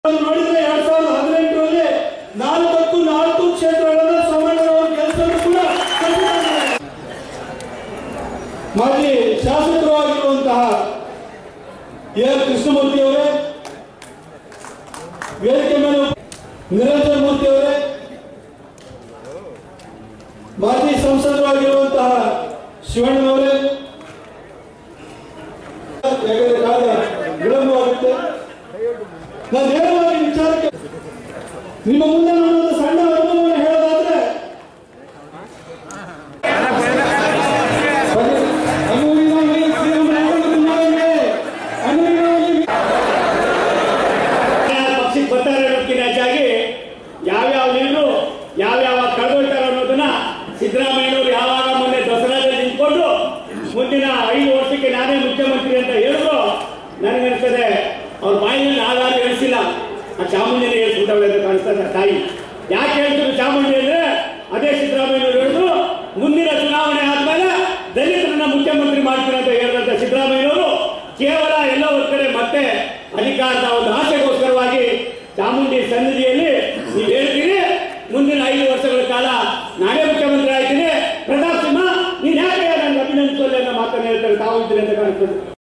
ನೋಡಿದ್ರೆ ಎರಡ್ ಸಾವಿರದ ಹದಿನೆಂಟರಲ್ಲಿ ನಾಲ್ಕಕ್ಕೂ ನಾಲ್ಕು ಕ್ಷೇತ್ರಗಳಲ್ಲಿ ಸೋಮಣ್ಣನವರು ಕೆಲಸವನ್ನು ಕೂಡ ಕಟ್ಟಿದ್ದಾರೆ. ಮಾಜಿ ಶಾಸಕರು ಆಗಿರುವಂತಹ ಎ ಆರ್ ಕೃಷ್ಣಮೂರ್ತಿ ಅವರೇ ವೇದಿಕೆ ಮೇಲೆ ನಿರಂಜನ್ ಮೂರ್ತಿ ಅವರೇ ಮಾಜಿ ಸಂಸದರು ಆಗಿರುವಂತಹ ಶಿವಣ್ಣನವರೇ ಯಾಕಂದ್ರೆ ಕಾಲ ವಿಳಂಬವಾಗುತ್ತೆ ನಾನು ನೇರವಾಗಿ ವಿಚಾರಕ್ಕೆ ನಿಮ್ಮ ಮುಂದೆ ನಾನು ಒಂದು ಸಣ್ಣ ಅನುಭವವನ್ನು ಹೇಳೋದಾದ್ರೆ ಅನುವಿನಾಗಿ ಶ್ರೀರಾಮನಾರಾಯಣನಿಗೆ ಅನುವಿನಾಗಿ ಪಕ್ಷಕ್ಕೆ ಬರ್ತಾರೆ ಅನ್ನೋದಕ್ಕಿಂತ ಹೆಚ್ಚಾಗಿ ಯಾವ್ಯಾವ ನೀರು ಯಾವ್ಯಾವ ಕಳೆದೋಯ್ತಾರೆ ಅನ್ನೋದನ್ನ ಸಿದ್ದರಾಮಯ್ಯನವರು ಯಾವಾಗ ಮೊನ್ನೆ ದಸರಾದಲ್ಲಿ ನಿಂತ್ಕೊಂಡು ಮುಂದಿನ ಐದು ವರ್ಷಕ್ಕೆ ನಾನೇ ಮುಖ್ಯಮಂತ್ರಿ ಅಂತ ಹೇಳಿದ್ರು ನನಗನ್ಸ್ತದೆ ಅವ್ರ ಬಾಯಿನಲ್ಲಿ ಆಧಾರ ಹೇಳಿಸಿಲ್ಲ ಆ ಚಾಮುಂಡಿನೇ ಹೇಳ್ಬಿಟ್ಟವಳೆ ಅಂತ ಕಾಣಿಸ್ತದೆ ಆ ತಾಯಿ ಯಾಕೆ ಹೇಳ್ತಿದ್ರು ಚಾಮುಂಡಿ ಅಂದ್ರೆ ಅದೇ ಸಿದ್ದರಾಮಯ್ಯನವರು ಹೇಳಿದ್ರು ಮುಂದಿನ ಚುನಾವಣೆ ಆದ್ಮೇಲೆ ದಲಿತರನ್ನ ಮುಖ್ಯಮಂತ್ರಿ ಮಾಡ್ತೀನಿ ಅಂತ ಹೇಳಿದಂತ ಸಿದ್ದರಾಮಯ್ಯನವರು ಕೇವಲ ಎಲ್ಲ ಒಂದ್ ಕಡೆ ಮತ್ತೆ ಅಧಿಕಾರದ ಒಂದು ಆಸೆಗೋಸ್ಕರವಾಗಿ ಚಾಮುಂಡಿ ಸನ್ನಿಧಿಯಲ್ಲಿ ನೀವು ಹೇಳ್ತೀರಿ ಮುಂದಿನ ಐದು ವರ್ಷಗಳ ಕಾಲ ನಾನೇ ಮುಖ್ಯಮಂತ್ರಿ ಆಯ್ತೀನಿ ಪ್ರತಾಪ್ ಸಿಂಹ ನೀನ್ ಯಾಕೆ ನನಗೆ ಅಭಿನಂದಿಸಲ್ಲ ಅನ್ನೋ ಮಾತನ್ನು ಹೇಳ್ತಾರೆ ತಾವು ಇದ್ದೀರಿ ಅಂತ ಕಾಣಿಸ್ತದೆ